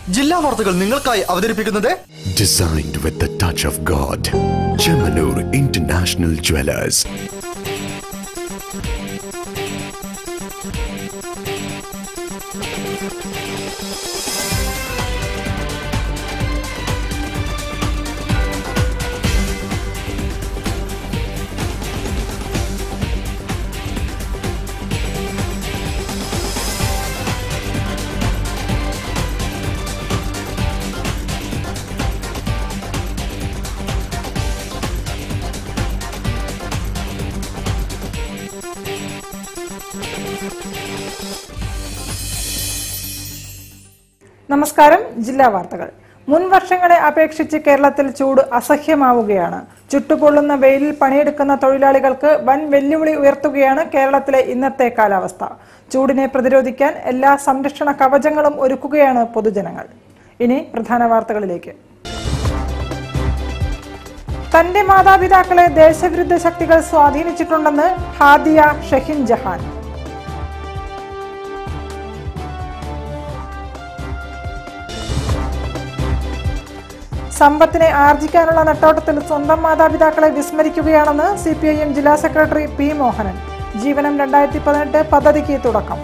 ജില്ലാ വാർത്തകൾ നിങ്ങൾക്കായി അവതരിപ്പിക്കുന്നത് Designed with the touch of God. Chemanur International Jewelers. നമസ്കാരം ജില്ലാ വാർത്തകൾ മുൻ വർഷങ്ങളെ അപേക്ഷിച്ച് കേരളത്തിൽ ചൂട് അസഹ്യമാവുകയാണ് ചുട്ടുപൊള്ളുന്ന വെയിലിൽ പണിയെടുക്കുന്ന തൊഴിലാളികൾക്ക് വൻ വെല്ലുവിളി ഉയർത്തുകയാണ് കേരളത്തിലെ ഇന്നത്തെ കാലാവസ്ഥ ചൂടിനെ പ്രതിരോധിക്കാൻ എല്ലാ സംരക്ഷണ കവചങ്ങളും ഒരുക്കുകയാണ് പൊതുജനങ്ങൾ ഇനി പ്രധാന വാർത്തകളിലേക്ക് തന്റെ മാതാപിതാക്കളെ ദേശവിരുദ്ധ ശക്തികൾ സ്വാധീനിച്ചിട്ടുണ്ടെന്ന് ഹാദിയ ഷഹിൻ ജഹാൻ സമ്പത്തിനെ ആർജിക്കാനുള്ള നെട്ടോട്ടത്തിൽ സ്വന്തം മാതാപിതാക്കളെ വിസ്മരിക്കുകയാണെന്ന് സി പി ഐ എം ജില്ലാ സെക്രട്ടറി പി മോഹനൻ ജീവനം രണ്ടായിരത്തി പതിനെട്ട് പദ്ധതിക്ക് തുടക്കം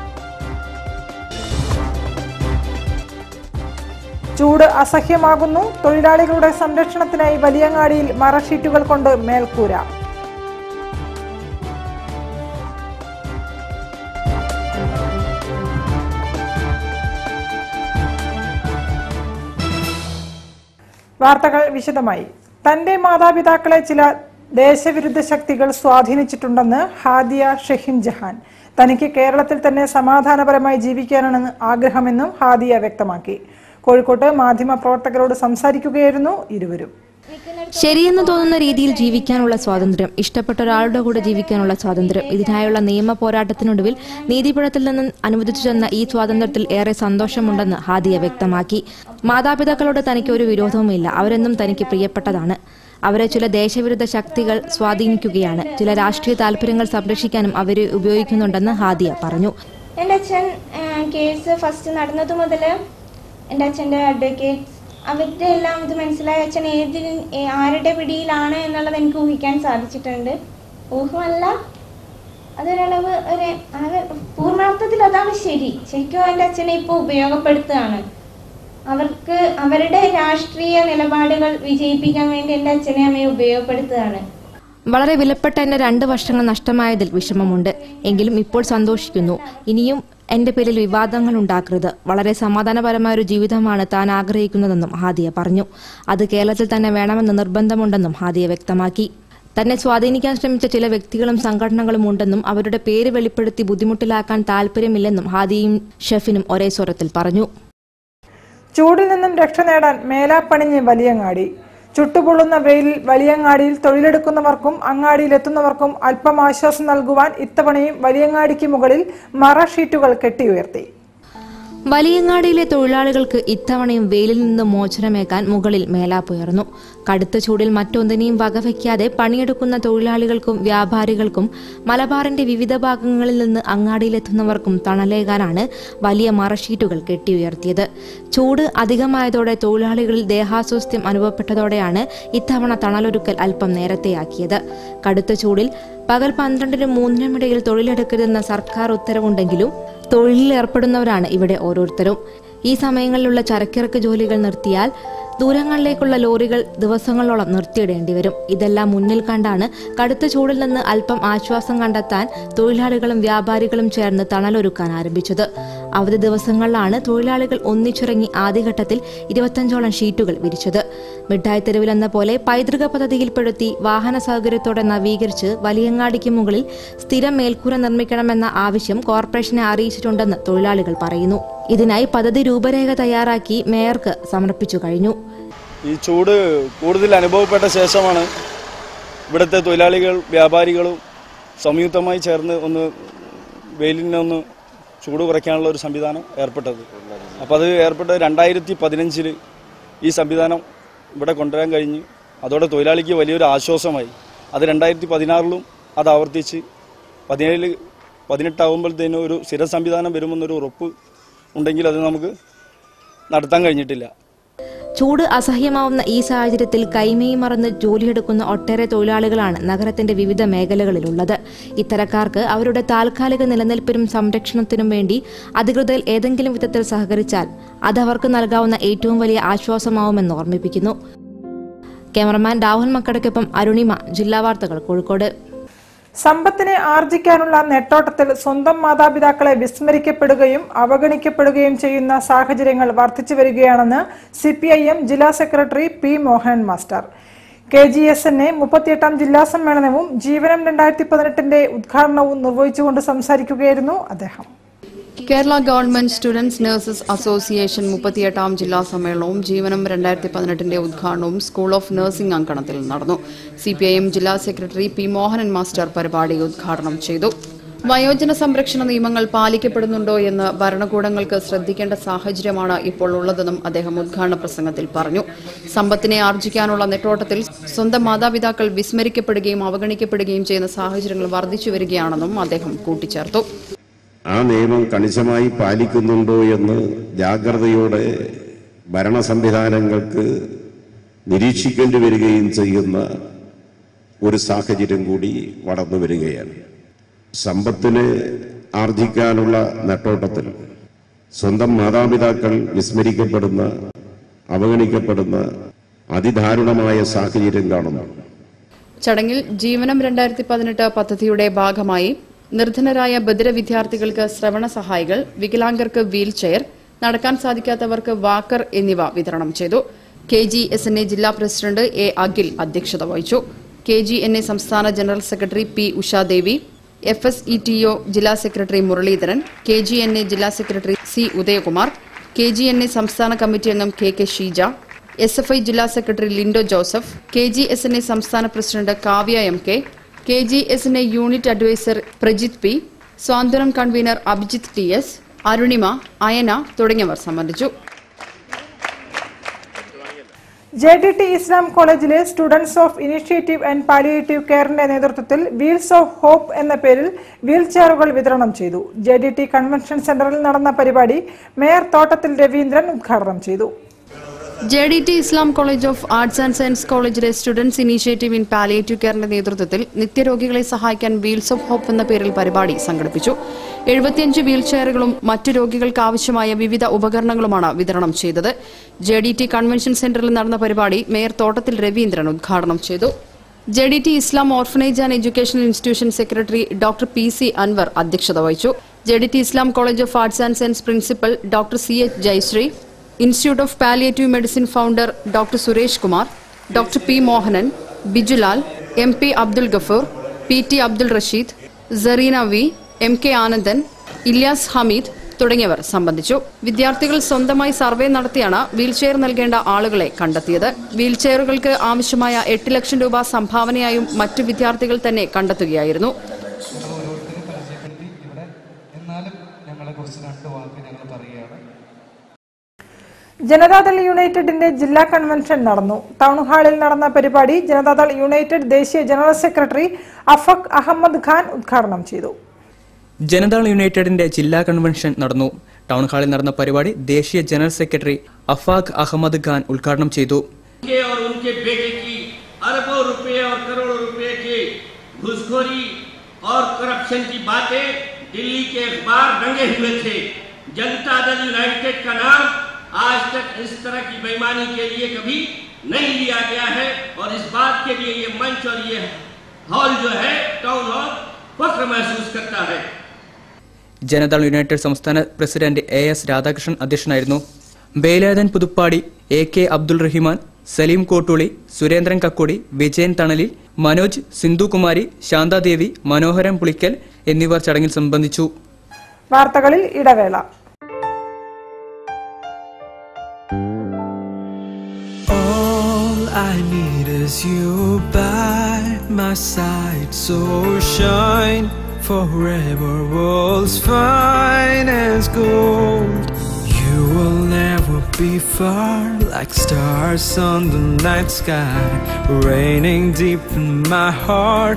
ചൂട് അസഹ്യമാകുന്നു തൊഴിലാളികളുടെ സംരക്ഷണത്തിനായി വലിയങ്ങാടിയിൽ മറഷീറ്റുകൾ കൊണ്ട് മേൽക്കൂര വാർത്തകൾ വിശദമായി തന്റെ മാതാപിതാക്കളെ ചില ദേശവിരുദ്ധ ശക്തികൾ സ്വാധീനിച്ചിട്ടുണ്ടെന്ന് ഹാദിയ ഷെഹിൻ ജഹാൻ തനിക്ക് കേരളത്തിൽ തന്നെ സമാധാനപരമായി ജീവിക്കാനാണ് ആഗ്രഹമെന്നും ഹാദിയ വ്യക്തമാക്കി കോഴിക്കോട്ട് മാധ്യമ പ്രവർത്തകരോട് സംസാരിക്കുകയായിരുന്നു ഇരുവരും ശരിയെന്ന് തോന്നുന്ന രീതിയിൽ ജീവിക്കാനുള്ള സ്വാതന്ത്ര്യം ഇഷ്ടപ്പെട്ട ഒരാളുടെ കൂടെ ജീവിക്കാനുള്ള സ്വാതന്ത്ര്യം ഇതിനായുള്ള നിയമ പോരാട്ടത്തിനൊടുവിൽ നീതിപീഠത്തിൽ നിന്ന് അനുവദിച്ചു തന്ന ഈ സ്വാതന്ത്ര്യത്തിൽ ഏറെ സന്തോഷമുണ്ടെന്ന് ഹാദിയ വ്യക്തമാക്കി മാതാപിതാക്കളോട് തനിക്ക് ഒരു വിരോധവുമില്ല അവരെന്നും തനിക്ക് പ്രിയപ്പെട്ടതാണ് അവരെ ചില ദേശവിരുദ്ധ ശക്തികൾ സ്വാധീനിക്കുകയാണ് ചില രാഷ്ട്രീയ താല്പര്യങ്ങൾ സംരക്ഷിക്കാനും അവരെ ഉപയോഗിക്കുന്നുണ്ടെന്ന് ഹാദിയ പറഞ്ഞു എൻ്റെ അച്ഛൻ കേസ് ഫസ്റ്റ് നടന്നത് മുതൽ എൻ്റെ അച്ഛൻ്റെ അഡ്വക്കേറ്റ്സ് അവരുടെ എല്ലാം ഇത് മനസ്സിലായ അച്ഛൻ ഏതിൽ ഏ- ആരുടെ പിടിയിലാണ് എന്നുള്ളത് എനിക്ക് ഊഹിക്കാൻ സാധിച്ചിട്ടുണ്ട് ഊഹമല്ല അതൊരളവ് ഒരു ആകെ പൂർണ്ണാർത്ഥത്തിൽ അതാണ് ശരി ശരിക്കും എൻ്റെ അച്ഛനെ ഇപ്പോൾ ഉപയോഗപ്പെടുത്തുകയാണ് അവർക്ക് അവരുടെ രാഷ്ട്രീയ നിലപാടുകൾ വിജയിപ്പിക്കാൻ വേണ്ടി എൻ്റെ അച്ഛനെ അമ്മയെ ഉപയോഗപ്പെടുത്തുകയാണ് വളരെ വിലപ്പെട്ട എന്റെ രണ്ട് വർഷങ്ങൾ നഷ്ടമായതിൽ വിഷമമുണ്ട് എങ്കിലും ഇപ്പോൾ സന്തോഷിക്കുന്നു ഇനിയും എന്റെ പേരിൽ വിവാദങ്ങൾ ഉണ്ടാക്കരുത് വളരെ സമാധാനപരമായ ഒരു ജീവിതമാണ് താൻ ആഗ്രഹിക്കുന്നതെന്നും ഹാദിയ പറഞ്ഞു അത് കേരളത്തിൽ തന്നെ വേണമെന്ന് നിർബന്ധമുണ്ടെന്നും ഹാദിയ വ്യക്തമാക്കി തന്നെ സ്വാധീനിക്കാൻ ശ്രമിച്ച ചില വ്യക്തികളും സംഘടനകളും ഉണ്ടെന്നും അവരുടെ പേര് വെളിപ്പെടുത്തി ബുദ്ധിമുട്ടിലാക്കാൻ താല്പര്യമില്ലെന്നും ഹാദിയും ഷെഫിനും ഒരേ സ്വരത്തിൽ പറഞ്ഞു ചൂടിൽ നിന്നും രക്ഷ നേടാൻ മേലാപ്പണിഞ്ഞ് വലിയങ്ങാടി ചുട്ടുപൊള്ളുന്ന വെയിലിൽ വലിയങ്ങാടിയിൽ തൊഴിലെടുക്കുന്നവർക്കും അങ്ങാടിയിലെത്തുന്നവർക്കും അല്പം ആശ്വാസം നൽകുവാൻ ഇത്തവണയും വലിയങ്ങാടിക്ക് മുകളിൽ മറ ഷീറ്റുകൾ കെട്ടിയുയർത്തി വലിയങ്ങാടിയിലെ തൊഴിലാളികൾക്ക് ഇത്തവണയും വെയിലിൽ നിന്ന് മോചനമേകാൻ മുകളിൽ മേലാപ്പുയർന്നു കടുത്ത ചൂടിൽ മറ്റൊന്നിനെയും വകവയ്ക്കാതെ പണിയെടുക്കുന്ന തൊഴിലാളികൾക്കും വ്യാപാരികൾക്കും മലബാറിന്റെ വിവിധ ഭാഗങ്ങളിൽ നിന്ന് അങ്ങാടിയിലെത്തുന്നവർക്കും തണലേകാനാണ് വലിയ മറഷീറ്റുകൾ കെട്ടിയുയർത്തിയത് ചൂട് അധികമായതോടെ തൊഴിലാളികളിൽ ദേഹാസ്വാസ്ഥ്യം അനുഭവപ്പെട്ടതോടെയാണ് ഇത്തവണ തണലൊരുക്കൽ അല്പം നേരത്തെയാക്കിയത് കടുത്ത ചൂടിൽ പകൽ പന്ത്രണ്ടിനും മൂന്നിനും ഇടയിൽ തൊഴിലെടുക്കരുതെന്ന സർക്കാർ ഉത്തരവുണ്ടെങ്കിലും തൊഴിലിൽ ഏർപ്പെടുന്നവരാണ് ഇവിടെ ഓരോരുത്തരും ഈ സമയങ്ങളിലുള്ള ചരക്കിറക്ക് ജോലികൾ നിർത്തിയാൽ ദൂരങ്ങളിലേക്കുള്ള ലോറികൾ ദിവസങ്ങളോളം നിർത്തിയിടേണ്ടി വരും ഇതെല്ലാം മുന്നിൽ കണ്ടാണ് കടുത്ത ചൂടിൽ നിന്ന് അല്പം ആശ്വാസം കണ്ടെത്താൻ തൊഴിലാളികളും വ്യാപാരികളും ചേർന്ന് തണലൊരുക്കാൻ ആരംഭിച്ചത് അവധി ദിവസങ്ങളിലാണ് തൊഴിലാളികൾ ഒന്നിച്ചിറങ്ങി ആദ്യഘട്ടത്തിൽ ഇരുപത്തഞ്ചോളം ഷീറ്റുകൾ വിരിച്ചത് മിഠായി തെരുവിൽ എന്ന പോലെ പൈതൃക പദ്ധതിയിൽപ്പെടുത്തി വാഹന സൗകര്യത്തോടെ നവീകരിച്ച് വലിയങ്ങാടിക്ക് മുകളിൽ സ്ഥിരം മേൽക്കൂര നിർമ്മിക്കണമെന്ന ആവശ്യം കോർപ്പറേഷനെ അറിയിച്ചിട്ടുണ്ടെന്ന് തൊഴിലാളികൾ പറയുന്നു ഇതിനായി പദ്ധതി രൂപരേഖ തയ്യാറാക്കി മേയർക്ക് സമർപ്പിച്ചു കഴിഞ്ഞു ഈ ചൂട് കൂടുതൽ അനുഭവപ്പെട്ട ശേഷമാണ് ഇവിടുത്തെ തൊഴിലാളികൾ വ്യാപാരികളും സംയുക്തമായി ചേർന്ന് ഒന്ന് വെയിലിനെ ഒന്ന് ചൂട് കുറയ്ക്കാനുള്ള ഒരു സംവിധാനം ഏർപ്പെട്ടത് അപ്പോൾ അത് ഏർപ്പെട്ടത് രണ്ടായിരത്തി പതിനഞ്ചിൽ ഈ സംവിധാനം ഇവിടെ കൊണ്ടുവരാൻ കഴിഞ്ഞ് അതോടെ തൊഴിലാളിക്ക് വലിയൊരു ആശ്വാസമായി അത് രണ്ടായിരത്തി പതിനാറിലും അത് ആവർത്തിച്ച് പതിനേഴിൽ പതിനെട്ടാകുമ്പോഴത്തേനും ഒരു സ്ഥിര സംവിധാനം വരുമെന്നൊരു ഉറപ്പ് ഉണ്ടെങ്കിൽ അത് നമുക്ക് നടത്താൻ കഴിഞ്ഞിട്ടില്ല ചൂട് അസഹ്യമാവുന്ന ഈ സാഹചര്യത്തിൽ കൈമയും മറന്ന് ജോലിയെടുക്കുന്ന ഒട്ടേറെ തൊഴിലാളികളാണ് നഗരത്തിന്റെ വിവിധ മേഖലകളിലുള്ളത് ഇത്തരക്കാർക്ക് അവരുടെ താൽക്കാലിക നിലനിൽപ്പിനും സംരക്ഷണത്തിനും വേണ്ടി അധികൃതർ ഏതെങ്കിലും വിധത്തിൽ സഹകരിച്ചാൽ അത് അവർക്ക് നൽകാവുന്ന ഏറ്റവും വലിയ ആശ്വാസമാവുമെന്ന് ഓർമ്മിപ്പിക്കുന്നു ക്യാമറമാൻ രാഹുൽ മക്കടയ്ക്കൊപ്പം അരുണിമ ജില്ലാ വാർത്തകൾ കോഴിക്കോട് സമ്പത്തിനെ ആർജിക്കാനുള്ള നെട്ടോട്ടത്തിൽ സ്വന്തം മാതാപിതാക്കളെ വിസ്മരിക്കപ്പെടുകയും അവഗണിക്കപ്പെടുകയും ചെയ്യുന്ന സാഹചര്യങ്ങൾ വർദ്ധിച്ചു വരികയാണെന്ന് സി പി ഐ എം ജില്ലാ secretary P Mohanan master K G S N A മുപ്പത്തിയെട്ടാം ജില്ലാ സമ്മേളനവും ജീവനം രണ്ടായിരത്തി പതിനെട്ടിന്റെ ഉദ്ഘാടനവും നിർവഹിച്ചുകൊണ്ട് സംസാരിക്കുകയായിരുന്നു അദ്ദേഹം Kerala government students nurses association മുപ്പത്തിയെട്ടാം ജില്ലാ സമ്മേളനവും ജീവനം രണ്ടായിരത്തി പതിനെട്ടിന്റെ ഉദ്ഘാടനവും സ്കൂൾ ഓഫ് നഴ്സിംഗ് അങ്കണത്തിൽ നടന്നു സി പി ഐ എം ജില്ലാ സെക്രട്ടറി പി മോഹനൻ മാസ്റ്റർ പരിപാടി ഉദ്ഘാടനം ചെയ്തു വയോജന സംരക്ഷണ നിയമങ്ങൾ പാലിക്കപ്പെടുന്നുണ്ടോ എന്ന് ഭരണകൂടങ്ങൾക്ക് ശ്രദ്ധിക്കേണ്ട സാഹചര്യമാണ് ഇപ്പോൾ ഉള്ളതെന്നും അദ്ദേഹം ഉദ്ഘാടന പ്രസംഗത്തിൽ പറഞ്ഞു സമ്പത്തിനെ ആർജിക്കാനുള്ള നെട്ടോട്ടത്തിൽ സ്വന്തം മാതാപിതാക്കൾ വിസ്മരിക്കപ്പെടുകയും അവഗണിക്കപ്പെടുകയും ചെയ്യുന്ന സാഹചര്യങ്ങൾ വർദ്ധിച്ചു വരികയാണെന്നും അദ്ദേഹം കൂട്ടിച്ചേർത്തു ആ നിയമം കണിശമായി പാലിക്കുന്നുണ്ടോ എന്ന് ജാഗ്രതയോടെ ഭരണ സംവിധാനങ്ങൾക്ക് നിരീക്ഷിക്കേണ്ടി വരികയും ചെയ്യുന്ന ഒരു സാഹചര്യം കൂടി വളർന്നു വരികയാണ് സമ്പത്തിന് ആർജിക്കാനുള്ള നെട്ടോട്ടത്തിൽ സ്വന്തം മാതാപിതാക്കൾ വിസ്മരിക്കപ്പെടുന്ന അവഗണിക്കപ്പെടുന്ന അതിദാരുണമായ സാഹചര്യം കാണുന്നു ചടങ്ങിൽ ജീവനം രണ്ടായിരത്തി പതിനെട്ട് പദ്ധതിയുടെ ഭാഗമായി നിർധനരായ ബദിര വിദ്യാർത്ഥികൾക്ക് ശ്രവണ സഹായികൾ വികലാംഗർക്ക് വീൽ ചെയർ നടക്കാൻ സാധിക്കാത്തവർക്ക് വാക്കർ എന്നിവ വിതരണം ചെയ്തു K G S N A ജില്ലാ പ്രസിഡന്റ് എ അഖിൽ അധ്യക്ഷത വഹിച്ചു കെ ജി എൻ എ സംസ്ഥാന general secretary P Ushadevi F S E T O ജില്ലാ secretary Muraleedharan K G N A ജില്ലാ secretary C Udayakumar K G N A സംസ്ഥാന കമ്മിറ്റി അംഗം K K Sheeja S F I ജില്ലാ secretary Lindo Joseph K G S N A സംസ്ഥാന president Kavya M K K G S N A unit adviser Prajith P സ്വാതന്ത്ര്യം convener Abhijith T S Arunima Ayana തുടങ്ങിയവർ സംബന്ധിച്ചു J D T Islam കോളേജിലെ students of initiative and palliative കെയറിന്റെ നേതൃത്വത്തിൽ wheels of hope എന്ന പേരിൽ wheel ചെയറുകൾ വിതരണം ചെയ്തു ജെ ഡി ടി കൺവെൻഷൻ സെന്ററിൽ നടന്ന പരിപാടി മേയർ തോട്ടത്തിൽ രവീന്ദ്രൻ ഉദ്ഘാടനം ചെയ്തു J D T Islam college of arts and science കോളേജിലെ സ്റ്റുഡൻസ് ഇനീഷ്യേറ്റീവ് ഇൻ പാലിയേറ്റീവ് കെയറിന്റെ നേതൃത്വത്തിൽ നിത്യരോഗികളെ സഹായിക്കാൻ വീൽസ് ഓഫ് ഹോപ്പ് എന്ന പേരിൽ പരിപാടി സംഘടിപ്പിച്ചു എഴുപത്തിയഞ്ച് വീൽ ചെയറുകളും മറ്റു രോഗികൾക്ക് ആവശ്യമായ വിവിധ ഉപകരണങ്ങളുമാണ് വിതരണം ചെയ്തത് ജെ ഡി ടി കൺവെൻഷൻ സെന്ററിൽ നടന്ന പരിപാടി മേയർ തോട്ടത്തിൽ രവീന്ദ്രൻ ഉദ്ഘാടനം ചെയ്തു J D T Islam orphanage and educational institution secretary doctor P C Anwar അധ്യക്ഷത വഹിച്ചു J D T Islam college of arts and science principal doctor C H Jayashree institute of palliative medicine founder doctor Suresh Kumar doctor P Mohanan Bijulal M P Abdul Gafoor P T Abdul Rasheed Sareena V M K Anandan Ilyas Hameed തുടങ്ങിയവർ സംബന്ധിച്ചു വിദ്യാർത്ഥികൾ സ്വന്തമായി survey നടത്തിയാണ് wheelchair നൽകേണ്ട ആളുകളെ കണ്ടെത്തിയത് വീൽചെയറുകൾക്ക് ആവശ്യമായ എട്ട് ലക്ഷം രൂപ സംഭാവനയായും മറ്റു വിദ്യാർത്ഥികൾ തന്നെ കണ്ടെത്തുകയായിരുന്നു ഓരോരുത്തരും പരിചയപ്പെടുത്തി ഇവിടെ എന്നാലും ഞങ്ങളെ കുറിച്ച് രണ്ട് വാക്ക് ഞങ്ങൾ പറയുകയാണ് ജനതാദൾ യുണൈറ്റഡിന്റെ ജില്ലാ കൺവെൻഷൻ നടന്നു ടൗൺ ഹാളിൽ നടന്ന പരിപാടി ജനതാദൾ യുണൈറ്റഡ് ദേശീയ ജനറൽ സെക്രട്ടറി അഫക് അഹമ്മദ് ഖാൻ ഉദ്ഘാടനം ചെയ്തു ജനതാൾ യുണൈറ്റഡിന്റെ ജില്ലാ കൺവെൻഷൻ നടന്നു ടൗൺ ഹാളിൽ നടന്ന പരിപാടി ദേശീയ ജനറൽ സെക്രട്ടറി അഫാഖ് അഹമ്മദ് ഖാൻ ഉദ്ഘാടനം ചെയ്തു के और उनके बेटे की अरबों रुपए और करोड़ों रुपए के घुसखोरी और करप्शन की बातें दिल्ली के अखबार रंगे हुए थे जनता दल यूनाइटेड का नाम आज तक इस तरह की बेईमानी के लिए कभी नहीं लिया गया है और इस बात के लिए ये मंच और ये हॉल जो है टाउन हॉल फख्र महसूस करता है ജനതാൾ യുണൈറ്റഡ് സംസ്ഥാന പ്രസിഡന്റ് എ എസ് രാധാകൃഷ്ണൻ അധ്യക്ഷനായിരുന്നു ബേലാദൻ പുതുപ്പാടി എ കെ അബ്ദുൾ റഹിമാൻ സലീം കോട്ടൂളി സുരേന്ദ്രൻ കക്കോടി വിജയൻ തണലിൽ മനോജ് സിന്ധുകുമാരി ശാന്താദേവി മനോഹരൻ പുളിക്കൽ എന്നിവർ ചടങ്ങിൽ സംബന്ധിച്ചു വാർത്തകളിൽ ഇടവേള All I need is you by my side, so shine forever, world's fine as gold. You will never be far like stars on the night sky, raining deep in my heart.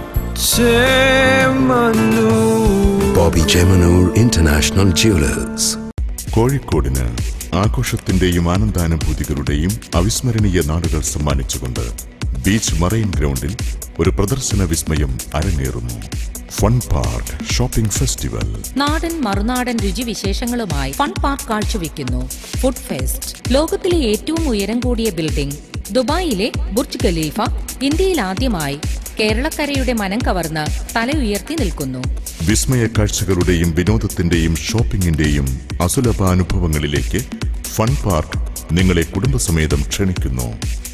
Chemanur. Bobby Geminur International Jewelers. കോഴിക്കോടിന് ആഘോഷത്തിന്റെയും ആനന്ദാനുഭൂതികളുടെയും അവിസ്മരണീയ നാടുകൾ സമ്മാനിച്ചുകൊണ്ട് beach marine ഗ്രൗണ്ടിൽ ഒരു പ്രദർശന വിസ്മയം അരങ്ങേറുന്നു fun park shopping festival നാടൻ മറുനാടൻ രുചിവിശേഷങ്ങളുമായി fun park കാഴ്ചവെക്കുന്നു ഫുഡ് ഫെസ്റ്റ് ലോകത്തിലെ ഏറ്റവും ഉയരം കൂടിയ ബിൽഡിംഗ് ദുബായിലെ ബുർജ് ഖലീഫ ഇന്ത്യയിൽ ആദ്യമായി കേരളക്കരയുടെ മനം കവർന്ന് തല ഉയർത്തി നിൽക്കുന്നു വിസ്മയ കാഴ്ചകളുടെയും വിനോദത്തിന്റെയും ഷോപ്പിംഗിന്റെയും അസുലഭ അനുഭവങ്ങളിലേക്ക് ഫൺ പാർക്ക് നിങ്ങളെ കുടുംബസമേതം ക്ഷണിക്കുന്നു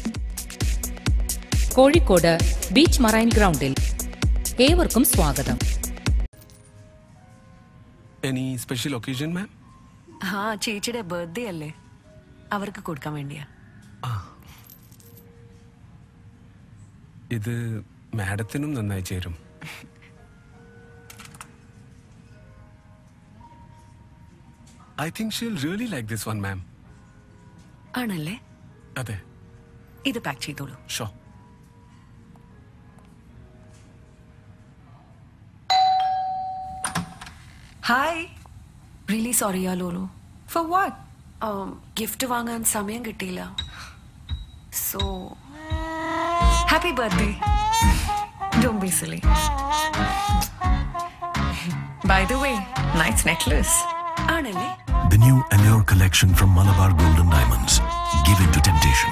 കോഴിക്കോട് ബീച്ച് മറൈൻ ഗ്രൗണ്ടിൽ ഏവർക്കും സ്വാഗതം എനി സ്പെഷ്യൽ ഒക്കേഷൻ മാം ആ ചേച്ചിയുടെ ബർത്ത്ഡേ അല്ലേ അവർക്ക് കൊടുക്കാൻ വേണ്ടിയാ ഇത് മാഡത്തിനും നന്നായി ചേരും I think she'll really like this one ma'am ആണല്ലേ അതെ ഇത് പാക്ക് ചെയ്തോളൂ show hi really sorry yeah ലോലു ഫോർ വാട്ട് ഗിഫ്റ്റ് വാങ്ങാൻ സമയം കിട്ടിയില്ല so happy birthday don't be silly by the way nice necklace ആണല്ലേ The new Allure collection from Malabar Golden Diamonds. Give in to temptation.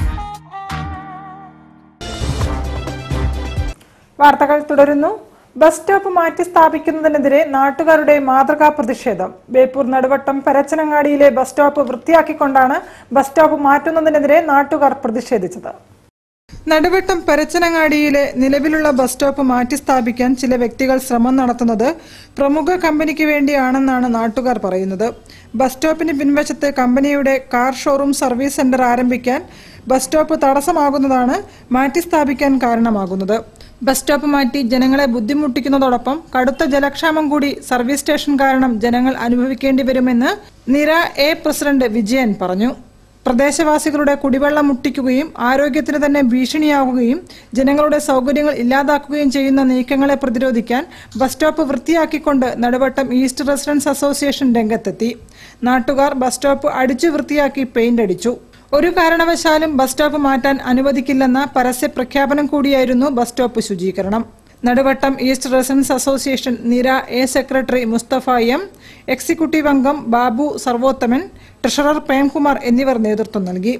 വാർത്തകൾ തുടരുന്നു bus stop മാറ്റി സ്ഥാപിക്കുന്നതിനെതിരെ നാട്ടുകാരുടെ മാതൃകാ പ്രതിഷേധം ബേപ്പൂർ നടുവട്ടം പരച്ചനങ്ങാടിയിലെ ബസ് സ്റ്റോപ്പ് വൃത്തിയാക്കിക്കൊണ്ടാണ് ബസ് സ്റ്റോപ്പ് മാറ്റുന്നതിനെതിരെ നാട്ടുകാർ പ്രതിഷേധിച്ചത് നടുവട്ടം പരച്ചനങ്ങാടിയിലെ നിലവിലുള്ള ബസ് സ്റ്റോപ്പ് മാറ്റി സ്ഥാപിക്കാൻ ചില വ്യക്തികൾ ശ്രമം നടത്തുന്നത് പ്രമുഖ കമ്പനിക്ക് വേണ്ടിയാണെന്നാണ് നാട്ടുകാർ പറയുന്നത് ബസ് സ്റ്റോപ്പിന് പിൻവശത്ത് കമ്പനിയുടെ കാർ ഷോറൂം സർവീസ് സെന്റർ ആരംഭിക്കാൻ ബസ് സ്റ്റോപ്പ് തടസ്സമാകുന്നതാണ് മാറ്റി സ്ഥാപിക്കാൻ കാരണമാകുന്നത് ബസ് സ്റ്റോപ്പ് മാറ്റി ജനങ്ങളെ ബുദ്ധിമുട്ടിക്കുന്നതോടൊപ്പം കടുത്ത ജലക്ഷാമം കൂടി സർവീസ് സ്റ്റേഷൻ കാരണം ജനങ്ങൾ അനുഭവിക്കേണ്ടി വരുമെന്ന് നിര എ പ്രസിഡന്റ് വിജയൻ പറഞ്ഞു പ്രദേശവാസികളുടെ കുടിവെള്ളം മുട്ടിക്കുകയും ആരോഗ്യത്തിന് തന്നെ ഭീഷണിയാകുകയും ജനങ്ങളുടെ സൗകര്യങ്ങൾ ഇല്ലാതാക്കുകയും ചെയ്യുന്ന നീക്കങ്ങളെ പ്രതിരോധിക്കാൻ ബസ് സ്റ്റോപ്പ് വൃത്തിയാക്കിക്കൊണ്ട് നടുവട്ടം ഈസ്റ്റ് റെസിഡൻസ് അസോസിയേഷൻ രംഗത്തെത്തി നാട്ടുകാർ ബസ് സ്റ്റോപ്പ് അടിച്ചു വൃത്തിയാക്കി പെയിന്റ് അടിച്ചു ഒരു കാരണവശാലും ബസ് സ്റ്റോപ്പ് മാറ്റാൻ അനുവദിക്കില്ലെന്ന പരസ്യ പ്രഖ്യാപനം കൂടിയായിരുന്നു ബസ് സ്റ്റോപ്പ് ശുചീകരണം നടുവട്ടം ഈസ്റ്റ് റെസിഡൻസ് അസോസിയേഷൻ നിര A secretary Mustafa M executive അംഗം ബാബു സർവോത്തമൻ ട്രഷറർ പ്രേംകുമാർ എന്നിവർ നേതൃത്വം നൽകി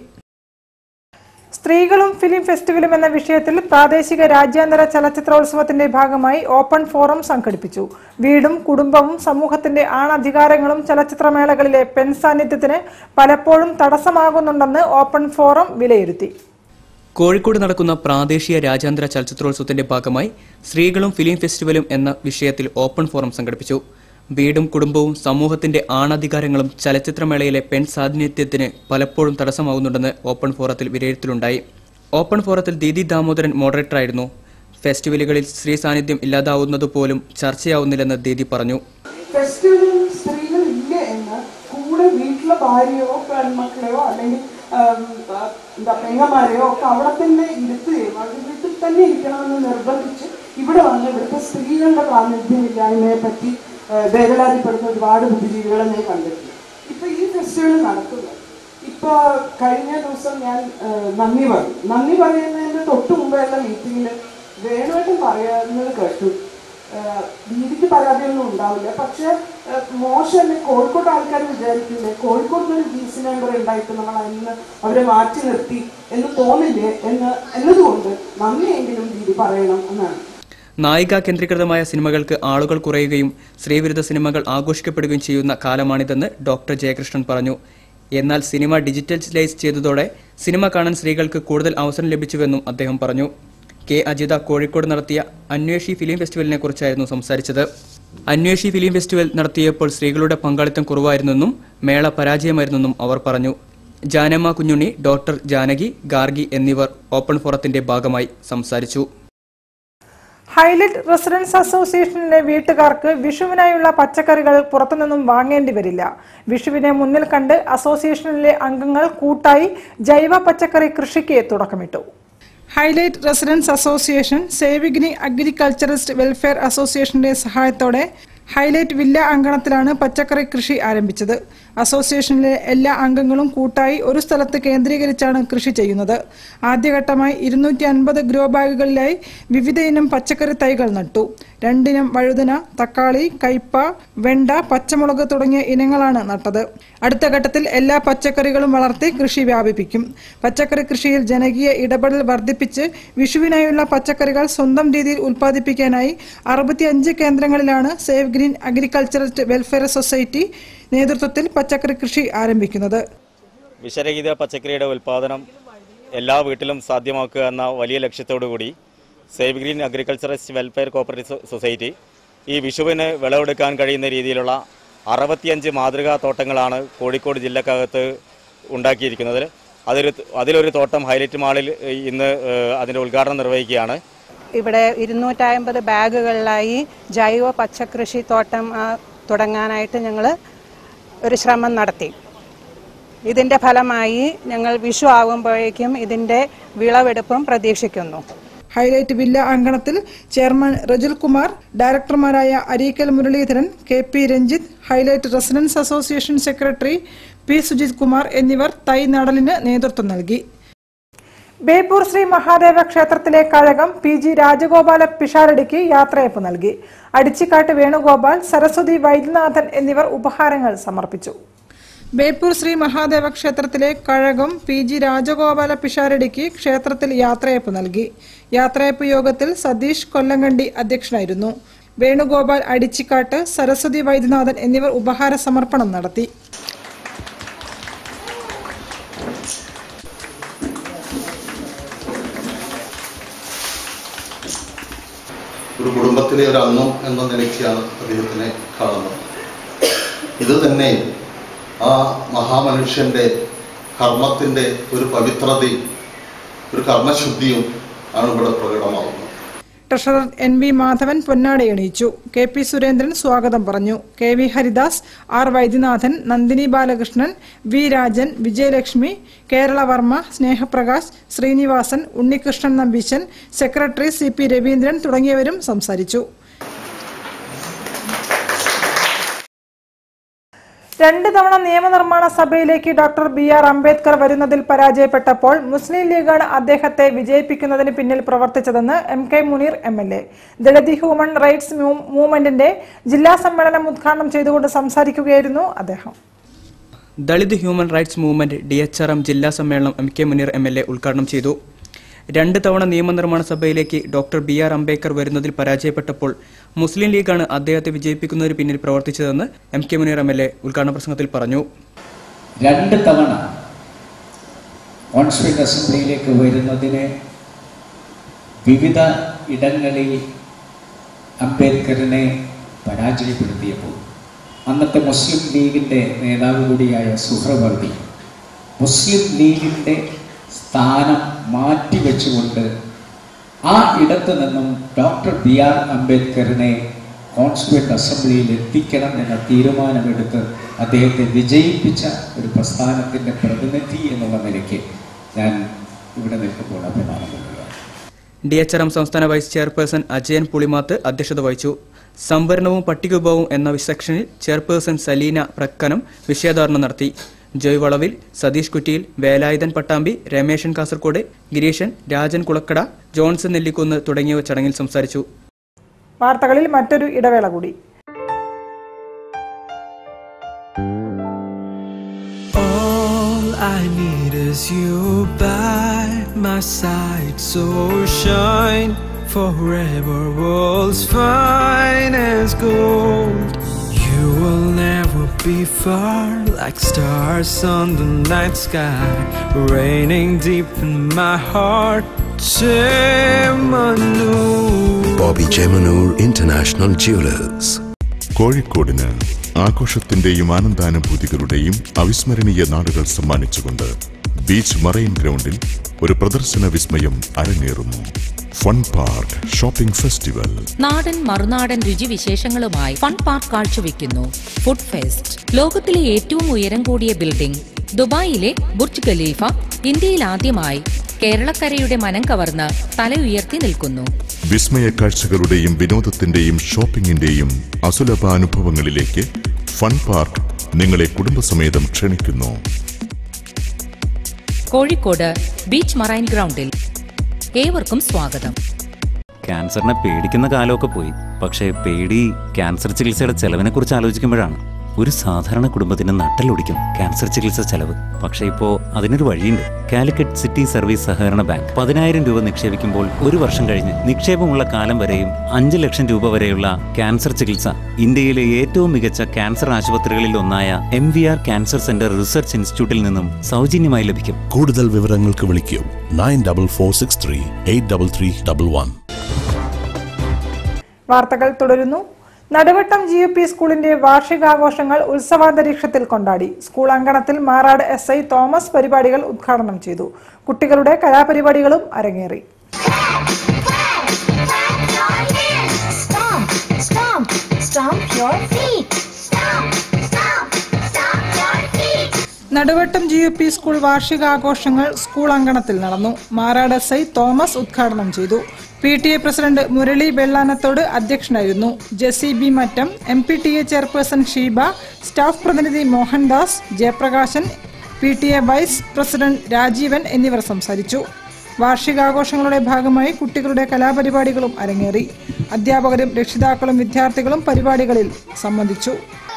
സ്ത്രീകളും ഫിലിം ഫെസ്റ്റിവലും എന്ന വിഷയത്തിൽ പ്രാദേശിക രാജ്യാന്തര ചലച്ചിത്രോത്സവത്തിന്റെ ഭാഗമായി ഓപ്പൺ ഫോറം സംഘടിപ്പിച്ചു വീടും കുടുംബവും സമൂഹത്തിന്റെ ആണധികാരങ്ങളും ചലച്ചിത്രമേളകളിലെ പെൺ സാന്നിധ്യത്തിന് പലപ്പോഴും തടസ്സമാകുന്നുണ്ടെന്ന് ഓപ്പൺ ഫോറം വിലയിരുത്തി കോഴിക്കോട് നടക്കുന്ന പ്രാദേശിക രാജ്യാന്തര ചലച്ചിത്രോത്സവത്തിന്റെ ഭാഗമായി സ്ത്രീകളും ഫിലിം ഫെസ്റ്റിവലും എന്ന വിഷയത്തിൽ ഓപ്പൺ ഫോറം സംഘടിപ്പിച്ചു വീടും കുടുംബവും സമൂഹത്തിന്റെ ആണധികാരങ്ങളും ചലച്ചിത്രമേളയിലെ പെൺ സാന്നിധ്യത്തിന് പലപ്പോഴും തടസ്സമാകുന്നുണ്ടെന്ന് ഓപ്പൺ ഫോറത്തിൽ വിലയിരുത്തലുണ്ടായി ഓപ്പൺ ഫോറത്തിൽ ദീദി ദാമോദരൻ മോഡറേറ്ററായിരുന്നു ഫെസ്റ്റിവലുകളിൽ സ്ത്രീ സാന്നിധ്യം ഇല്ലാതാവുന്നത് പോലും ചർച്ചയാവുന്നില്ലെന്ന് ദീദി പറഞ്ഞു ഫെസ്റ്റിവലിൽ സ്ത്രീകൾ ഇല്ല എന്ന് കൂടെ വീട്ടിലെ ഭാര്യയോ പെൺമക്കളെയോ അല്ലെങ്കിൽ ആം, ആ, എന്താ പെങ്ങന്മാരെയോ ഒക്കെ അവിടെ തന്നെ ഇരുത്തുകയും അവർ വീട്ടിൽ തന്നെ ഇരിക്കണമെന്ന് നിർബന്ധിച്ച് ഇവിടെ വന്ന് ഇവിടുത്തെ സ്ത്രീകളുടെ പ്രാതിനിധ്യമില്ലായ്മയെ പറ്റി ആ, വേവലാതിപ്പെടുന്ന ഒരുപാട് ബുദ്ധിജീവികളെ ഞാൻ കണ്ടിട്ടുണ്ട് ഇപ്പൊ ഈ ഫെസ്റ്റിവൽ നടക്കുന്നത് ഇപ്പൊ കഴിഞ്ഞ ദിവസം ഞാൻ ആ, നന്ദി പറഞ്ഞു നന്ദി പറയുന്നതിന് തൊട്ട് മുമ്പുള്ള മീറ്റിംഗിൽ വേണുമായിട്ടും പറയുന്നത് കേട്ടു വീതിക്ക് പരാതിയൊന്നും ഉണ്ടാവില്ല പക്ഷെ മോശമല്ലേ കോഴിക്കോട് ആൾക്കാർ വിചാരിക്കില്ലേ കോഴിക്കോട് ഒരു ജി സി നമ്പർ ഉണ്ടായിട്ട് നമ്മൾ അന്ന് അവരെ മാറ്റി നിർത്തി എന്ന് തോന്നില്ലേ എന്ന് എന്നതുകൊണ്ട് നന്ദിയെങ്കിലും ദീദി പറയണം എന്നാണ് നായിക കേന്ദ്രീകൃതമായ സിനിമകൾക്ക് ആളുകൾ കുറയുകയും സ്ത്രീവിരുദ്ധ സിനിമകൾ ആഘോഷിക്കപ്പെടുകയും ചെയ്യുന്ന കാലമാണിതെന്ന് ഡോക്ടർ ജയകൃഷ്ണൻ പറഞ്ഞു എന്നാൽ സിനിമ ഡിജിറ്റലൈസ് ചെയ്തതോടെ സിനിമ കാണാൻ സ്ത്രീകൾക്ക് കൂടുതൽ അവസരം ലഭിച്ചുവെന്നും അദ്ദേഹം പറഞ്ഞു കെ അജിത കോഴിക്കോട് നടത്തിയ അന്വേഷി ഫിലിം ഫെസ്റ്റിവലിനെ കുറിച്ചായിരുന്നു സംസാരിച്ചത് അന്വേഷി ഫിലിം ഫെസ്റ്റിവൽ നടത്തിയപ്പോൾ സ്ത്രീകളുടെ പങ്കാളിത്തം കുറവായിരുന്നെന്നും മേള പരാജയമായിരുന്നെന്നും അവർ പറഞ്ഞു ജാനമ്മ കുഞ്ഞുണ്ണി ഡോക്ടർ ജാനകി ഗാർഗി എന്നിവർ ഓപ്പൺ ഫോറത്തിന്റെ ഭാഗമായി സംസാരിച്ചു ഹൈലൈറ്റ് റെസിഡൻസ് അസോസിയേഷനിലെ വീട്ടുകാർക്ക് വിഷുവിനായുള്ള പച്ചക്കറികൾ പുറത്തുനിന്നും വാങ്ങേണ്ടി വരില്ല വിഷുവിനെ മുന്നിൽ കണ്ട് അസോസിയേഷനിലെ അംഗങ്ങൾ കൂട്ടായി ജൈവ പച്ചക്കറി കൃഷിക്ക് തുടക്കമിട്ടു highlight residence association save green agriculturist welfare അസോസിയേഷന്റെ സഹായത്തോടെ ഹൈലൈറ്റ് വില്ല അങ്കണത്തിലാണ് പച്ചക്കറി കൃഷി ആരംഭിച്ചത് അസോസിയേഷനിലെ എല്ലാ അംഗങ്ങളും കൂട്ടായി ഒരു സ്ഥലത്ത് കേന്ദ്രീകരിച്ചാണ് കൃഷി ചെയ്യുന്നത് ആദ്യഘട്ടമായി ഇരുന്നൂറ്റി അൻപത് ഗ്രോ ബാഗുകളിലായി വിവിധ ഇനം പച്ചക്കറി തൈകൾ നട്ടു രണ്ടിനം വഴുതന തക്കാളി കയ്പ വെണ്ട പച്ചമുളക് തുടങ്ങിയ ഇനങ്ങളാണ് നട്ടത് അടുത്ത ഘട്ടത്തിൽ എല്ലാ പച്ചക്കറികളും വളർത്തി കൃഷി വ്യാപിപ്പിക്കും പച്ചക്കറി കൃഷിയിൽ ജനകീയ ഇടപെടൽ വർദ്ധിപ്പിച്ച് വിഷുവിനായുള്ള പച്ചക്കറികൾ സ്വന്തം രീതിയിൽ ഉൽപ്പാദിപ്പിക്കാനായി അറുപത്തിയഞ്ച് കേന്ദ്രങ്ങളിലാണ് save green agricultural welfare society നേതൃത്വത്തിൽ പച്ചക്കറി കൃഷി ആരംഭിക്കുന്നത് വിഷരഹിത പച്ചക്കറിയുടെ ഉൽപ്പാദനം എല്ലാ വീട്ടിലും സാധ്യമാക്കുക എന്ന വലിയ ലക്ഷ്യത്തോടു കൂടി save green agriculturist welfare cooperative society ഈ വിഷുവിന് വിളവെടുക്കാൻ കഴിയുന്ന രീതിയിലുള്ള അറുപത്തിയഞ്ച് മാതൃകാ തോട്ടങ്ങളാണ് കോഴിക്കോട് ജില്ലക്കകത്ത് ഉണ്ടാക്കിയിരിക്കുന്നത് അതൊരു അതിലൊരു തോട്ടം ഹൈലൈറ്റ് മാളിൽ ഇന്ന് ഏഹ്, അതിൻ്റെ ഉദ്ഘാടനം നിർവഹിക്കുകയാണ് ഇവിടെ ഇരുന്നൂറ്റമ്പത് ബാഗുകളിലായി ജൈവ പച്ചക്കൃഷി തോട്ടം ആ, തുടങ്ങാനായിട്ട് ഞങ്ങൾ ഒരു ശ്രമം നടത്തി ഇതിൻ്റെ ഫലമായി ഞങ്ങൾ വിഷു ആകുമ്പോഴേക്കും ഇതിൻ്റെ വിളവെടുപ്പും പ്രതീക്ഷിക്കുന്നു ഹൈലൈറ്റ് വില്ല അങ്കണത്തിൽ ചെയർമാൻ റജുൽ കുമാർ ഡയറക്ടർമാരായ Areekkal Muraleedharan K P Ranjith highlight residence association secretary P Sujith Kumar എന്നിവർ തൈ നടലിന് നേതൃത്വം നൽകി ബേപ്പൂർ ശ്രീ മഹാദേവ ക്ഷേത്രത്തിലെ കഴകം പി ജി രാജഗോപാല പിഷാരടിക്ക് യാത്രയപ്പ് നൽകി അടിച്ചിക്കാട്ട് വേണുഗോപാൽ സരസ്വതി വൈദ്യനാഥൻ എന്നിവർ ഉപഹാരങ്ങൾ സമർപ്പിച്ചു ബേപ്പൂർ ശ്രീ മഹാദേവ ക്ഷേത്രത്തിലെ കഴകം പി ജി രാജഗോപാല പിഷാരടിക്ക് ക്ഷേത്രത്തിൽ യാത്രയപ്പ് നൽകി യാത്രയപ്പ് യോഗത്തിൽ സതീഷ് കൊല്ലങ്കണ്ടി അധ്യക്ഷനായിരുന്നു വേണുഗോപാൽ അടിച്ചിക്കാട്ട് സരസ്വതി വൈദ്യനാഥൻ എന്നിവർ ഉപഹാര സമർപ്പണം നടത്തി ഒരു കുടുംബത്തിലെ ഒരു അംഗം എന്ന നിലയ്ക്കാണ് അദ്ദേഹത്തിനെ കാണുന്നത് ഇത് തന്നെ ആ മഹാമനുഷ്യന്റെ കർമ്മത്തിന്റെ ഒരു പവിത്രതയും ഒരു കർമ്മശുദ്ധിയും ആണ് ഇവിടെ പ്രകടമാകുന്നത് ട്രഷറർ എൻ വി മാധവൻ പൊന്നാടി എണീച്ചു കെ പി സുരേന്ദ്രൻ സ്വാഗതം പറഞ്ഞു K V Haridas R Vaidyanathan Nandini Balakrishnan V Rajan Vijayalakshmi Keralavarma Snehaprakash Srinivasan Unnikrishnan Nambeesan secretary C P Raveendran തുടങ്ങിയവരും സംസാരിച്ചു രണ്ട് തവണ നിയമനിർമ്മാണ സഭയിലേക്ക് ഡോക്ടർ ബി ആർ അംബേദ്കർ വരുന്നതിൽ പരാജയപ്പെട്ടപ്പോൾ മുസ്ലിം ലീഗാണ് അദ്ദേഹത്തെ വിജയിപ്പിക്കുന്നതിന് പിന്നിൽ പ്രവർത്തിച്ചതെന്ന് M K Muneer M L A Dalit human rights move- മൂവ്മെന്റിന്റെ ജില്ലാ സമ്മേളനം ഉദ്ഘാടനം ചെയ്തുകൊണ്ട് സംസാരിക്കുകയായിരുന്നു അദ്ദേഹം Dalit human rights movement D H R M ജില്ലാ സമ്മേളനം M K Muneer M L A ഉദ്ഘാടനം ചെയ്തു രണ്ട് തവണ നിയമനിർമ്മാണ സഭയിലേക്ക് ഡോക്ടർ ബി ആർ അംബേദ്കർ വരുന്നതിൽ പരാജയപ്പെട്ടപ്പോൾ മുസ്ലിം ലീഗാണ് അദ്ദേഹത്തെ വിജയിപ്പിക്കുന്നതിന് പിന്നിൽ പ്രവർത്തിച്ചതെന്ന് M K Muneer M L A ഉദ്ഘാടന പ്രസംഗത്തിൽ പറഞ്ഞു രണ്ട് തവണ കോൺസ്റ്റിറ്റ്യൂന്റ് അസംബ്ലിയിലേക്ക് വരുന്നതിന് വിവിധ ഇടങ്ങളിൽ അംബേദ്കറിനെ പരാജയപ്പെടുത്തിയപ്പോൾ അന്നത്തെ മുസ്ലിം ലീഗിൻ്റെ നേതാവ് കൂടിയായ സുഹ്രവർദ്ധി മുസ്ലിം ലീഗിൻ്റെ സ്ഥാനം മാറ്റിവെച്ചുകൊണ്ട് ആ ഇടത്തു നിന്നും ഡോക്ടർ ബി ആർ അംബേദ്കറിനെ കോൺസ്റ്റിറ്റ്യൂന്റ് അസംബ്ലിയിൽ എത്തിക്കണം എന്ന തീരുമാനമെടുത്ത് അദ്ദേഹത്തെ വിജയിപ്പിച്ച ഒരു പ്രസ്ഥാനത്തിൻ്റെ പ്രതിനിധി എന്നുള്ള നിലയ്ക്ക് ഞാൻ ഇവിടെ നിൽക്കുമ്പോൾ അഭിമാനം കൊള്ളുകയാണ് ഡി എച്ച് ആർ എം സംസ്ഥാന വൈസ് ചെയർപേഴ്സൺ അജയൻ പുളിമാത്ത് അധ്യക്ഷത വഹിച്ചു സംവരണവും പട്ടികവിഭവവും എന്ന സെക്ഷനിൽ ചെയർപേഴ്സൺ സലീന പ്രക്കനം വിഷയാധാരണം നടത്തി ജോയ് വളവിൽ സതീഷ് കുറ്റിയിൽ വേലായുധൻ പട്ടാമ്പി രമേശൻ കാസർകോട് ഗിരീശൻ രാജൻ കുളക്കട ജോൺസൺ നെല്ലിക്കുന്ന് തുടങ്ങിയവർ ചടങ്ങിൽ സംസാരിച്ചു വാർത്തകളിൽ മറ്റൊരു ഇടവേള കൂടി All I need is you by my side, so shine forever. World's fine as gold. You will never be far like stars on the night sky, raining deep in my heart. Chemanu. Bobby Geminur International Jewelers. കോഴിക്കോടിന് ആഘോഷത്തിന്റെയും ആനന്ദാനുഭൂതികളുടെയും അവിസ്മരണീയ നാടുകൾ സമ്മാനിച്ചുകൊണ്ട് beach marine ഗ്രൗണ്ടിൽ ഒരു പ്രദർശന വിസ്മയം അരങ്ങേറുന്നു fun park shopping festival നാടൻ മറുനാടൻ രുചിവിശേഷങ്ങളുമായി fun park കാഴ്ചവെക്കുന്നു ഫുഡ് ഫെസ്റ്റ് ലോകത്തിലെ ഏറ്റവും ഉയരം കൂടിയ ബിൽഡിംഗ് ദുബായിലെ ബുർജ് ഖലീഫ ഇന്ത്യയിൽ ആദ്യമായി കേരളക്കരയുടെ മനം കവർന്ന് തല ഉയർത്തി നിൽക്കുന്നു വിസ്മയ കാഴ്ചകളുടെയും വിനോദത്തിന്റെയും ഷോപ്പിംഗിന്റെയും അസുലഭ അനുഭവങ്ങളിലേക്ക് ഫൺ പാർക്ക് നിങ്ങളെ കുടുംബസമേതം ക്ഷണിക്കുന്നു കോഴിക്കോട് ബീച്ച് മറൈൻ ഗ്രൗണ്ടിൽ ഏവർക്കും സ്വാഗതം ക്യാൻസറിനെ പേടിക്കുന്ന കാലമൊക്കെ പോയി പക്ഷേ പേടി ക്യാൻസർ ചികിത്സയുടെ ചെലവിനെ കുറിച്ച് ആലോചിക്കുമ്പോഴാണ് ഒരു സാധാരണ കുടുംബത്തിന് നട്ടലൊടിക്കും ക്യാൻസർ ചികിത്സ ചെലവ് പക്ഷേ ഇപ്പോ അതിനൊരു വഴിയുണ്ട് കാലിക്കറ്റ് സിറ്റി സർവീസ് സഹകരണ ബാങ്ക് പതിനായിരം രൂപ നിക്ഷേപിക്കുമ്പോൾ ഒരു വർഷം കഴിഞ്ഞ് നിക്ഷേപമുള്ള കാലം വരെയും അഞ്ച് ലക്ഷം രൂപ വരെയുള്ള ക്യാൻസർ ചികിത്സ ഇന്ത്യയിലെ ഏറ്റവും മികച്ച ക്യാൻസർ ആശുപത്രികളിൽ ഒന്നായ M V R cancer centre research ഇൻസ്റ്റിറ്റ്യൂട്ടിൽ നിന്നും സൗജന്യമായി ലഭിക്കും കൂടുതൽ വിവരങ്ങൾക്ക് വിളിക്കൂ nine double four six three eight double three double one വാർത്തകൾ തുടരുന്നു നടുവട്ടം ജി യു പി സ്കൂളിന്റെ വാർഷികാഘോഷങ്ങൾ ഉത്സവാന്തരീക്ഷത്തിൽ കൊണ്ടാടി സ്കൂൾ അങ്കണത്തിൽ മാറാട് എസ് ഐ തോമസ് പരിപാടികൾ ഉദ്ഘാടനം ചെയ്തു കുട്ടികളുടെ കലാപരിപാടികളും അരങ്ങേറി Stomp, stomp, stomp your feet. Stomp, stomp, stomp your feet. Naduvattom G U P school വാർഷികാഘോഷങ്ങൾ സ്കൂൾ അങ്കണത്തിൽ നടന്നു മാറാട് എസ് ഐ തോമസ് ഉദ്ഘാടനം ചെയ്തു P T A president Murali Vellanathode അധ്യക്ഷനായിരുന്നു Jessy B Mattam M P T A chairperson Sheeba staff പ്രതിനിധി Mohandas Jayaprakashan P T A vice president Rajeevan എന്നിവർ സംസാരിച്ചു വാർഷികാഘോഷങ്ങളുടെ ഭാഗമായി കുട്ടികളുടെ കലാപരിപാടികളും അരങ്ങേറി അധ്യാപകരും രക്ഷിതാക്കളും വിദ്യാർത്ഥികളും പരിപാടികളിൽ സംബന്ധിച്ചു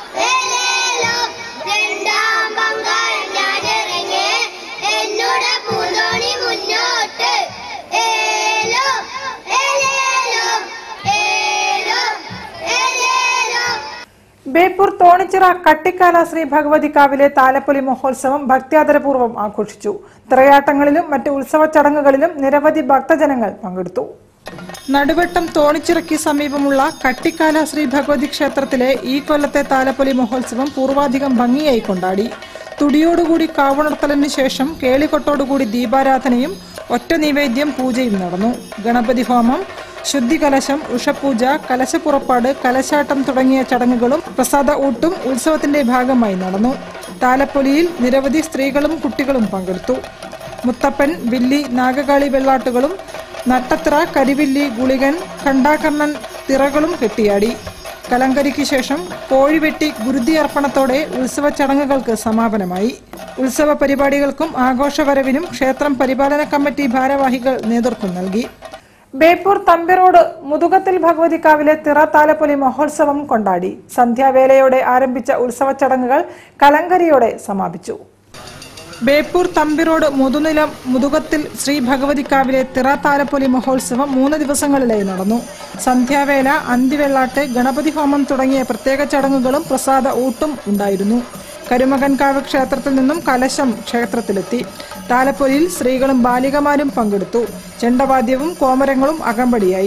രണ്ടാം പങ്കാൾ ഞാനിറങ്ങി എന്നോട് പൂന്തോണി മുന്നോട്ട് ഏലോ ഏലേലോ ഏലോ ഏലേലോ ബേപ്പൂർ തോണിച്ചിറ കട്ടിക്കാല ശ്രീ ഭഗവതിക്കാവിലെ താലപ്പൊലി മഹോത്സവം ഭക്ത്യാദരപൂർവ്വം ആഘോഷിച്ചു തിറയാട്ടങ്ങളിലും മറ്റ് ഉത്സവ ചടങ്ങുകളിലും നിരവധി ഭക്തജനങ്ങൾ പങ്കെടുത്തു നടുവട്ടം തോണിച്ചിറയ്ക്ക് സമീപമുള്ള കട്ടിക്കാല ശ്രീ ഭഗവതി ക്ഷേത്രത്തിലെ ഈ കൊല്ലത്തെ താലപ്പൊലി മഹോത്സവം പൂർവാധികം ഭംഗിയായി കൊണ്ടാടി തുടിയോടുകൂടി കാവുണർത്തലിന് ശേഷം കേളികൊട്ടോടുകൂടി ദീപാരാധനയും ഒറ്റ നിവേദ്യം പൂജയും നടന്നു ഗണപതി ഹോമം ശുദ്ധികലശം ഉഷപൂജ കലശപ്പുറപ്പാട് കലശാട്ടം തുടങ്ങിയ ചടങ്ങുകളും പ്രസാദ ഊട്ടും ഉത്സവത്തിന്റെ ഭാഗമായി നടന്നു താലപ്പൊലിയിൽ നിരവധി സ്ത്രീകളും കുട്ടികളും പങ്കെടുത്തു മുത്തപ്പൻ വില്ലി നാഗകാളി വെള്ളാട്ടുകളും നട്ടത്ര കരിവില്ലി ഗുളികൻ ഖണ്ടാകർണൻ തിറകളും കെട്ടിയാടി കലങ്കരിക്ക് ശേഷം കോഴിവെട്ടി ഗുരുതി അർപ്പണത്തോടെ ഉത്സവ ചടങ്ങുകൾക്ക് സമാപനമായി ഉത്സവ പരിപാടികൾക്കും ആഘോഷവരവിനും ക്ഷേത്രം പരിപാലന കമ്മിറ്റി ഭാരവാഹികൾ നേതൃത്വം നൽകി ബേപ്പൂർ തമ്പിറോഡ് മുതുകത്തിൽ ഭഗവതിക്കാവിലെ തിറ താലപ്പൊലി മഹോത്സവം കൊണ്ടാടി സന്ധ്യാവേളയോടെ ആരംഭിച്ച ഉത്സവ ചടങ്ങുകൾ കലങ്കരിയോടെ സമാപിച്ചു ബേപ്പൂർ തമ്പിറോഡ് മുതുനിലം മുതുകത്തിൽ ശ്രീ ഭഗവതിക്കാവിലെ തിറ താലപ്പൊലി മഹോത്സവം മൂന്ന് ദിവസങ്ങളിലായി നടന്നു സന്ധ്യാവേല അന്തിവെള്ളാട്ട് ഗണപതി ഹോമം തുടങ്ങിയ പ്രത്യേക ചടങ്ങുകളും പ്രസാദ ഊട്ടും ഉണ്ടായിരുന്നു കരുമകൻകാവ് ക്ഷേത്രത്തിൽ നിന്നും കലശം ക്ഷേത്രത്തിലെത്തി താലപ്പൊലിയിൽ സ്ത്രീകളും ബാലികമാരും പങ്കെടുത്തു ചെണ്ടവാദ്യവും കോമരങ്ങളും അകമ്പടിയായി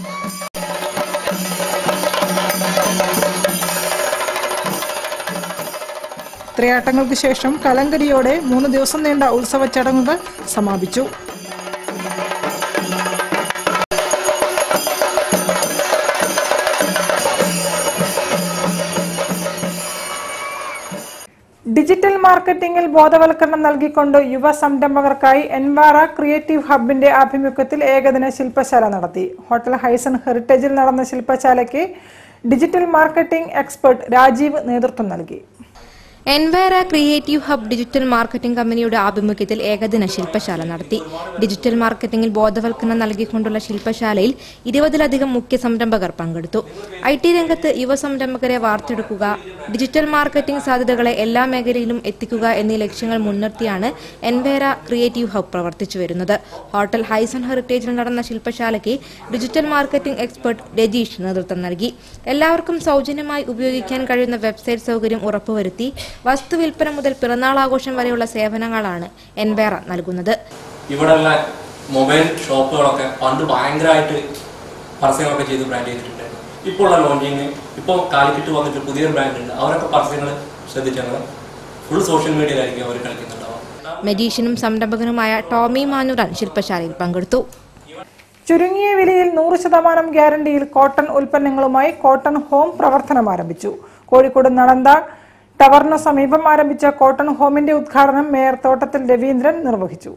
ത്രയാട്ടങ്ങൾക്ക് ശേഷം കലങ്കരിയോടെ മൂന്ന് ദിവസം നീണ്ട ഉത്സവ ചടങ്ങുകൾ സമാപിച്ചു ഡിജിറ്റൽ മാർക്കറ്റിംഗിൽ ബോധവൽക്കരണം നൽകിക്കൊണ്ട് യുവ സംരംഭകർക്കായി എൻവാറ ക്രിയേറ്റീവ് ഹബിന്റെ ആഭിമുഖ്യത്തിൽ ഏകദിന ശില്പശാല നടത്തി ഹോട്ടൽ ഹൈസൺ ഹെറിറ്റേജിൽ നടന്ന ശില്പശാലയ്ക്ക് ഡിജിറ്റൽ മാർക്കറ്റിംഗ് എക്സ്പെർട്ട് രാജീവ് നേതൃത്വം നൽകി എൻവയറ ക്രിയേറ്റീവ് ഹബ് ഡിജിറ്റൽ മാർക്കറ്റിംഗ് കമ്പനിയുടെ ആഭിമുഖ്യത്തിൽ ഏകദിന ശില്പശാല നടത്തി ഡിജിറ്റൽ മാർക്കറ്റിംഗിൽ ബോധവൽക്കരണം നൽകിക്കൊണ്ടുള്ള ശില്പശാലയിൽ ഇരുപതിലധികം മുഖ്യ സംരംഭകർ പങ്കെടുത്തു ഐ ടി രംഗത്ത് യുവ സംരംഭകരെ വാർത്തെടുക്കുക ഡിജിറ്റൽ മാർക്കറ്റിംഗ് സാധ്യതകളെ എല്ലാ മേഖലയിലും എത്തിക്കുക എന്നീ ലക്ഷ്യങ്ങൾ മുൻനിർത്തിയാണ് എൻവേര ക്രിയേറ്റീവ് ഹബ് പ്രവർത്തിച്ചു വരുന്നത് ഹോട്ടൽ ഹൈസൺ ഹെറിറ്റേജിൽ നടന്ന ശില്പശാലയ്ക്ക് ഡിജിറ്റൽ മാർക്കറ്റിംഗ് എക്സ്പെർട്ട് രജീഷ് നേതൃത്വം നൽകി എല്ലാവർക്കും സൗജന്യമായി ഉപയോഗിക്കാൻ കഴിയുന്ന വെബ്സൈറ്റ് സൗകര്യം ഉറപ്പുവരുത്തി വസ്തു വിൽപ്പന മുതൽ പിറന്നാൾ ആഘോഷം വരെയുള്ള സേവനങ്ങളാണ് എൻവേറ നൽകുന്നത് ഇവിടെയുള്ള മൊബൈൽ ഷോപ്പുകളൊക്കെ പണ്ട് ഭയങ്കരമായിട്ട് പരസ്യങ്ങളൊക്കെ ചെയ്ത് ബ്രാൻഡ് ചെയ്തിട്ടുണ്ട് ഇപ്പോൾ ഉള്ള ലോഞ്ചിങ് ഇപ്പോൾ കാലിക്കറ്റ് വന്നിട്ട് പുതിയൊരു ബ്രാൻഡ് ഉണ്ട് അവരൊക്കെ പരസ്യങ്ങൾ ശ്രദ്ധിച്ചാൽ ഫുൾ സോഷ്യൽ മീഡിയയിലായിരിക്കും അവർ കളിക്കുന്നുണ്ടാവുക മെജീഷ്യനും സംരംഭകനുമായ ടോമി മാനുറൻ ശില്പശാലയിൽ പങ്കെടുത്തു ചുരുങ്ങിയ വിലയിൽ നൂറ് ശതമാനം ഗ്യാരണ്ടിയിൽ കോട്ടൺ ഉൽപ്പന്നങ്ങളുമായി കോട്ടൺ ഹോം പ്രവർത്തനം ആരംഭിച്ചു കോഴിക്കോട് നളന്ത ടവറിന് സമീപം ആരംഭിച്ച കോട്ടൺ ഹോമിന്റെ ഉദ്ഘാടനം മേയർ തോട്ടത്തിൽ രവീന്ദ്രൻ നിർവഹിച്ചു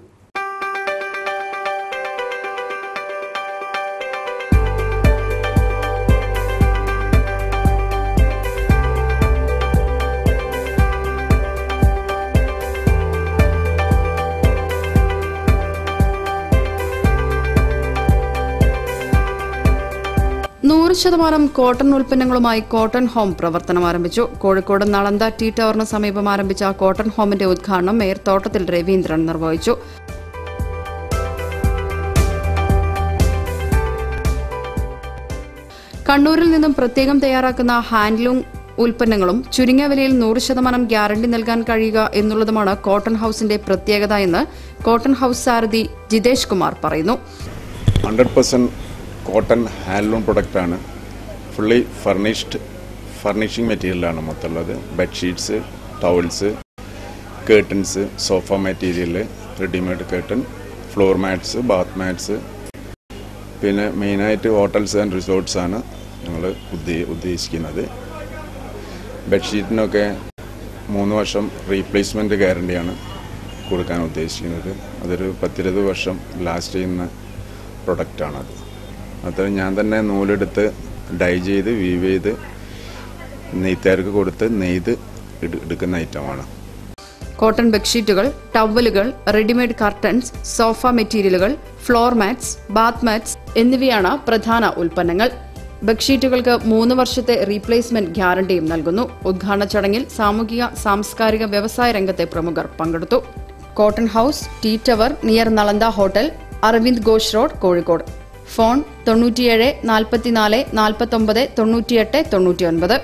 നൂറ് ശതമാനം കോട്ടൺ ഉൽപ്പന്നങ്ങളുമായി കോട്ടൺ ഹോം പ്രവർത്തനം ആരംഭിച്ചു കോഴിക്കോട് നളന്ത ടി ടവറിന് സമീപം ആരംഭിച്ച കോട്ടൺ ഹോമിന്റെ ഉദ്ഘാടനം മേയർ തോട്ടത്തിൽ രവീന്ദ്രൻ നിർവഹിച്ചു കണ്ണൂരിൽ നിന്നും പ്രത്യേകം തയ്യാറാക്കുന്ന ഹാൻഡ്ലൂം ഉൽപ്പന്നങ്ങളും ചുരുങ്ങിയ വിലയിൽ നൂറ് ശതമാനം ഗ്യാരണ്ടി നൽകാൻ കഴിയുക എന്നുള്ളതുമാണ് കോട്ടൺ ഹൌസിന്റെ പ്രത്യേകത എന്ന് കോട്ടൺ ഹൌസ് സാരഥി ജിതേഷ് കുമാർ പറയുന്നു ഹൺഡ്രഡ് പെർസെൻറ്റ് കോട്ടൺ ഹാൻഡ്ലൂം പ്രൊഡക്റ്റാണ് ഫുള്ളി ഫർണിഷ്ഡ് ഫർണിഷിംഗ് മെറ്റീരിയലാണ് മൊത്തമുള്ളത് bedsheets towels curtains sofa material readymade cotton floor mats bath mats പിന്നെ മെയിനായിട്ട് ഹോട്ടൽസ് ആൻഡ് റിസോർട്ട്സ് ആണ് ഞങ്ങൾ ഉദ്ദേ ഉദ്ദേശിക്കുന്നത് ബെഡ്ഷീറ്റിനൊക്കെ മൂന്ന് വർഷം റീപ്ലേസ്മെൻറ്റ് ഗ്യാരണ്ടിയാണ് കൊടുക്കാൻ ഉദ്ദേശിക്കുന്നത് അതൊരു പത്തിരുപത് വർഷം ലാസ്റ്റ് ചെയ്യുന്ന പ്രൊഡക്റ്റാണത് അത് ഞാൻ തന്നെ നൂലെടുത്ത് ഡൈ ചെയ്ത് വീവ് ചെയ്ത് നെയ്ത്തുകാർക്ക് കൊടുത്ത് നെയ്ത് എടു- എടുക്കുന്ന ഐറ്റമാണ് കോട്ടൺ ബെഡ്ഷീറ്റുകൾ ടവലുകൾ റെഡിമെയ്ഡ് കർട്ടൻസ് സോഫ മെറ്റീരിയലുകൾ ഫ്ലോർ മാറ്റ്സ് ബാത്ത് മാറ്റ്സ് എന്നിവയാണ് പ്രധാന ഉൽപ്പന്നങ്ങൾ ബെഡ്ഷീറ്റുകൾക്ക് മൂന്ന് വർഷത്തെ റീപ്ലേസ്മെന്റ് ഗ്യാരണ്ടിയും നൽകുന്നു ഉദ്ഘാടന ചടങ്ങിൽ സാമൂഹിക സാംസ്കാരിക വ്യവസായ രംഗത്തെ പ്രമുഖർ പങ്കെടുത്തു cotton house tea tower near Nalanda hotel Aravind Ghosh road Kozhikode phone തൊണ്ണൂറ്റിയേഴ് നാൽപ്പത്തിനാല് നാൽപ്പത്തൊമ്പത് തൊണ്ണൂറ്റിയെട്ട് തൊണ്ണൂറ്റിയൊൻപത്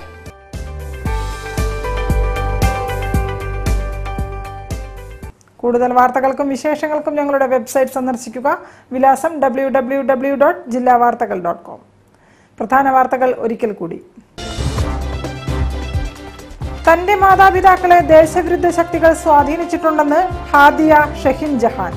കൂടുതൽ വാർത്തകൾക്കും വിശേഷങ്ങൾക്കും ഞങ്ങളുടെ വെബ്സൈറ്റ് സന്ദർശിക്കുക വിലാസം ഡബ്ല്യൂ ഡബ്ല്യൂ ഡബ്ല്യൂ ഡോട്ട് ജില്ലാ വാർത്തകൾ ഡോട്ട് കോം പ്രധാന വാർത്തകൾ ഒരിക്കൽ കൂടി തന്റെ മാതാപിതാക്കളെ ദേശവിരുദ്ധ ശക്തികൾ സ്വാധീനിച്ചിട്ടുണ്ടെന്ന് ഹാദിയ ഷഹിൻ ജഹാൻ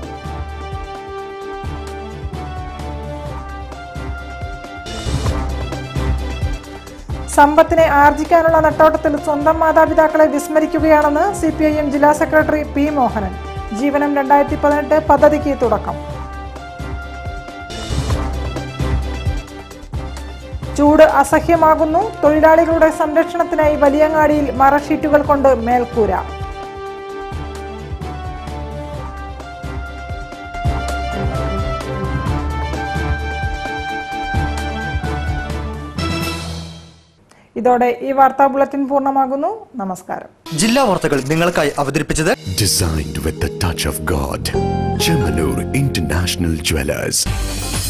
സമ്പത്തിനെ ആർജിക്കാനുള്ള നെട്ടോട്ടത്തിൽ സ്വന്തം മാതാപിതാക്കളെ വിസ്മരിക്കുകയാണെന്ന് സി പി ഐ എം ജില്ലാ സെക്രട്ടറി പി മോഹനൻ ജീവനം രണ്ടായിരത്തി പതിനെട്ട് പദ്ധതിക്ക് തുടക്കം ചൂട് അസഹ്യമാകുന്നു തൊഴിലാളികളുടെ സംരക്ഷണത്തിനായി വലിയങ്ങാടിയിൽ മറഷീറ്റുകൾ കൊണ്ട് മേൽക്കൂര ഇതോടെ ഈ വാർത്താ ബുള്ളറ്റിൻ പൂർണ്ണമാകുന്നു നമസ്കാരം ജില്ലാ വാർത്തകൾ നിങ്ങൾക്കായി അവതരിപ്പിച്ചത് Designed with the touch of God. Chemanur International Jewelers.